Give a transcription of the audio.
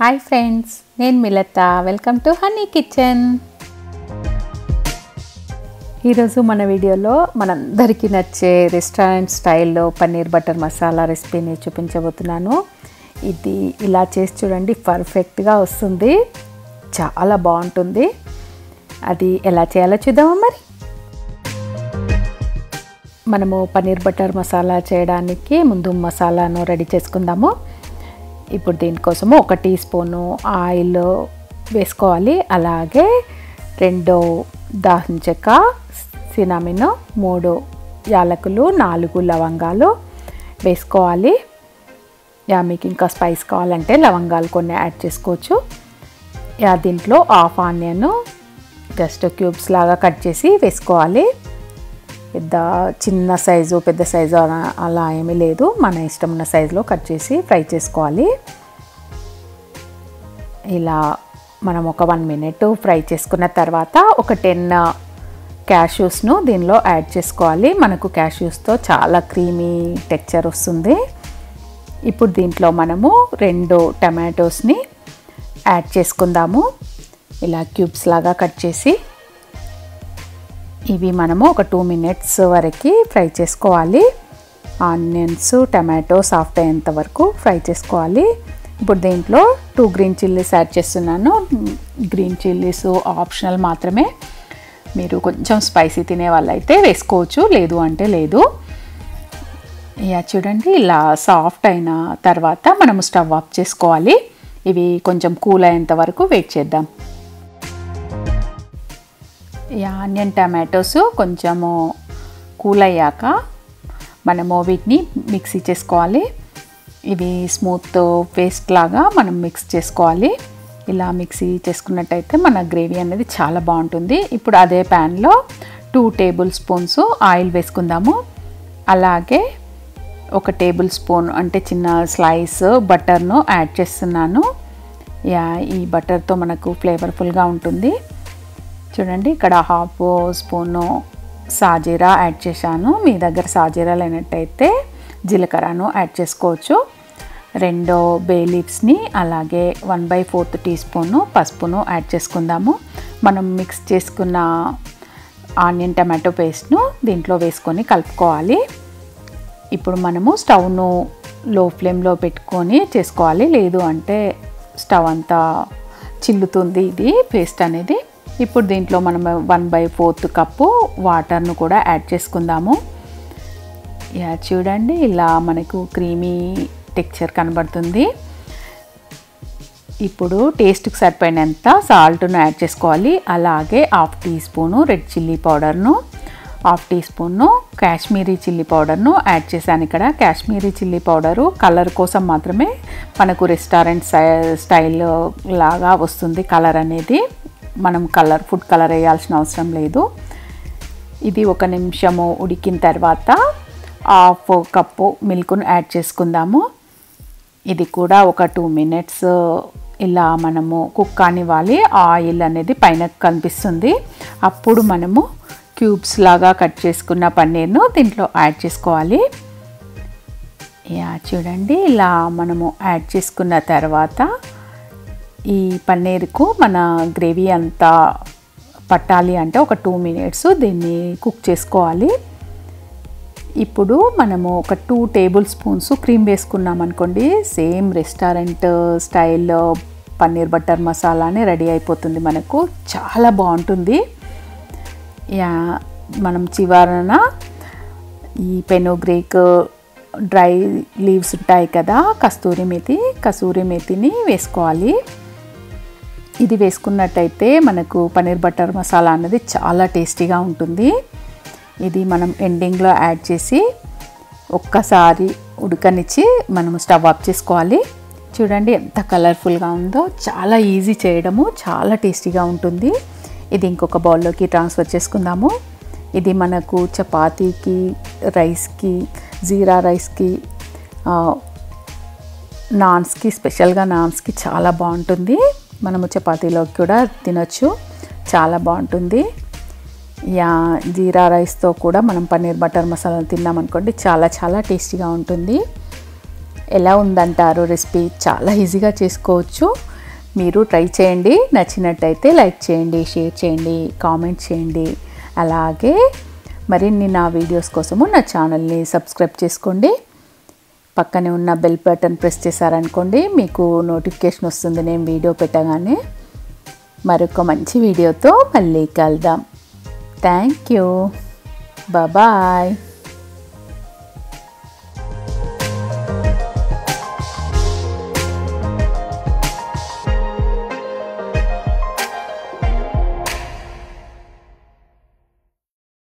hi friends నేను Milata welcome to honey kitchen ఈరోజు మన వీడియోలో మనందరికీ నచ్చే రెస్టారెంట్ స్టైల్లో పన్నీర్ బటర్ మసాలా రెసిపీని చూపించబోతున్నాను ఇది ఇలా చేసి చూడండి పర్ఫెక్ట్గా వస్తుంది చాలా బాగుంటుంది అది ఎలా చేయాలో చూద్దామా మరి మనము పన్నీర్ బటర్ మసాలా చేయడానికి ముందు మసాలాను రెడీ చేసుకుందాము ఇప్పుడు దీనికోసము ఒక టీ స్పూను ఆయిల్ వేసుకోవాలి అలాగే రెండు దాల్చిన చెక్క సినామిన్ మూడు యాలకులు నాలుగు లవంగాలు వేసుకోవాలి యా మీకు ఇంకా స్పైస్ కావాలంటే లవంగాలు కొన్ని యాడ్ చేసుకోవచ్చు యా దీంట్లో హాఫ్ ఆనియన్ జస్ట్ క్యూబ్స్ లాగా కట్ చేసి వేసుకోవాలి పెద్ద చిన్న సైజు పెద్ద సైజు అలా- అలా ఏమీ లేదు మన ఇష్టం ఉన్న సైజులో కట్ చేసి ఫ్రై చేసుకోవాలి ఇలా మనం ఒక వన్ మినిట్ ఫ్రై చేసుకున్న తర్వాత ఒక టెన్ క్యాష్యూస్ను దీనిలో యాడ్ చేసుకోవాలి మనకు క్యాష్యూస్తో చాలా క్రీమీ టెక్చర్ వస్తుంది ఇప్పుడు దీంట్లో మనము రెండు టమాటోస్ని యాడ్ చేసుకుందాము ఇలా క్యూబ్స్ లాగా కట్ చేసి ఇవి మనము ఒక టూ మినిట్స్ వరకు ఫ్రై చేసుకోవాలి ఆనియన్స్ టమాటో సాఫ్ట్ అయ్యేంత వరకు ఫ్రై చేసుకోవాలి ఇప్పుడు దీంట్లో టూ గ్రీన్ చిల్లీస్ యాడ్ చేస్తున్నాను గ్రీన్ చిల్లీస్ ఆప్షనల్ మాత్రమే మీరు కొంచెం స్పైసీ తినే వాళ్ళైతే వేసుకోవచ్చు లేదు అంటే లేదు ఇక చూడండి ఇలా సాఫ్ట్ అయిన తర్వాత మనము స్టవ్ ఆఫ్ చేసుకోవాలి ఇవి కొంచెం కూల్ అయ్యేంత వరకు వెయిట్ చేద్దాం ఈ ఆనియన్ టమాటోస్ కొంచెము కూల్ అయ్యాక మనము వీటిని మిక్సీ చేసుకోవాలి ఇవి స్మూత్ పేస్ట్ లాగా మనం మిక్స్ చేసుకోవాలి ఇలా మిక్సీ చేసుకున్నట్టయితే మన గ్రేవీ అనేది చాలా బాగుంటుంది ఇప్పుడు అదే ప్యాన్లో టూ టేబుల్ స్పూన్స్ ఆయిల్ వేసుకుందాము అలాగే ఒక టేబుల్ స్పూన్ అంటే చిన్న స్లైస్ బటర్ను యాడ్ చేస్తున్నాను యా ఈ బటర్తో మనకు ఫ్లేవర్ఫుల్గా ఉంటుంది చూడండి ఇక్కడ హాఫ్ స్పూను సాజీరా యాడ్ చేశాను మీ దగ్గర సాజీరా లేనట్టయితే జీలకర్రను యాడ్ చేసుకోవచ్చు రెండో బే లీవ్స్ని అలాగే one by fourth teaspoon పసుపును యాడ్ చేసుకుందాము మనం మిక్స్ చేసుకున్న ఆనియన్ టమాటో పేస్ట్ను దీంట్లో వేసుకొని కలుపుకోవాలి ఇప్పుడు మనము స్టవ్ను లో ఫ్లేమ్లో పెట్టుకొని చేసుకోవాలి లేదు అంటే స్టవ్ అంతా చిల్లుతుంది ఇది పేస్ట్ అనేది ఇప్పుడు దీంట్లో మనం వన్ బై ఫోర్త్ కప్పు వాటర్ను కూడా యాడ్ చేసుకుందాము యా చూడండి ఇలా మనకు క్రీమీ టెక్చర్ కనబడుతుంది ఇప్పుడు టేస్ట్కి సరిపోయినంత సాల్ట్ను యాడ్ చేసుకోవాలి అలాగే half teaspoon red chilli పౌడర్ను హాఫ్ టీ స్పూన్ను కాశ్మీరీ చిల్లీ పౌడర్ను యాడ్ చేశాను ఇక్కడ కాశ్మీరీ చిల్లీ పౌడరు కలర్ కోసం మాత్రమే మనకు రెస్టారెంట్ స్టై- స్టైల్ లాగా వస్తుంది కలర్ అనేది మనం కలర్ ఫుడ్ కలర్ వేయాల్సిన అవసరం లేదు ఇది ఒక నిమిషము ఉడికిన తర్వాత హాఫ్ కప్పు మిల్క్ను యాడ్ చేసుకుందాము ఇది కూడా ఒక టూ మినిట్స్ ఇలా మనము కుక్ కానివ్వాలి ఆయిల్ అనేది పైన కనిపిస్తుంది అప్పుడు మనము క్యూబ్స్ లాగా కట్ చేసుకున్న పన్నీర్ను దీంట్లో యాడ్ చేసుకోవాలి యా చూడండి ఇలా మనము యాడ్ చేసుకున్న తర్వాత ఈ పన్నీర్కు మన గ్రేవీ అంతా పట్టాలి అంటే ఒక టూ మినిట్స్ దీన్ని కుక్ చేసుకోవాలి ఇప్పుడు మనము ఒక టూ టేబుల్ స్పూన్స్ క్రీమ్ వేసుకున్నాం అనుకోండి same restaurant style paneer butter మసాలానే రెడీ అయిపోతుంది మనకు చాలా బాగుంటుంది యా మనం చివరన ఈ పెనోగ్రేక్ డ్రై లీవ్స్ ఉంటాయి కదా కస్తూరి మెతి కసూరి మెతిని వేసుకోవాలి ఇది వేసుకున్నట్టయితే మనకు పన్నీర్ బటర్ మసాలా అన్నది చాలా టేస్టీగా ఉంటుంది ఇది మనం ఎండింగ్లో యాడ్ చేసి ఒక్కసారి ఉడకనిచ్చి మనం స్టవ్ ఆఫ్ చేసుకోవాలి చూడండి ఎంత కలర్ఫుల్గా ఉందో చాలా ఈజీ చేయడము చాలా టేస్టీగా ఉంటుంది ఇది ఇంకొక బౌల్లోకి ట్రాన్స్ఫర్ చేసుకుందాము ఇది మనకు చపాతీకి రైస్కి జీరా రైస్కి ఆ, నాన్స్కి స్పెషల్గా నాన్స్కి చాలా బాగుంటుంది మనము చపాతీలోకి కూడా తినొచ్చు చాలా బాగుంటుంది యా జీరా రైస్తో కూడా మనం పన్నీర్ బటర్ మసాలా తిన్నామనుకోండి చాలా చాలా టేస్టీగా ఉంటుంది ఎలా ఉందంటారు రెసిపీ చాలా ఈజీగా చేసుకోవచ్చు మీరు ట్రై చేయండి నచ్చినట్టయితే లైక్ చేయండి షేర్ చేయండి కామెంట్ చేయండి అలాగే మరిన్ని నా వీడియోస్ కోసము నా ఛానల్ని సబ్స్క్రైబ్ చేసుకోండి పక్కనే ఉన్న బెల్ బటన్ ప్రెస్ చేశారనుకోండి మీకు నోటిఫికేషన్ వస్తుంది నేను వీడియో పెట్టగానే మరొక మంచి వీడియోతో మళ్ళీ కలుద్దాం థ్యాంక్ యూ బాయ్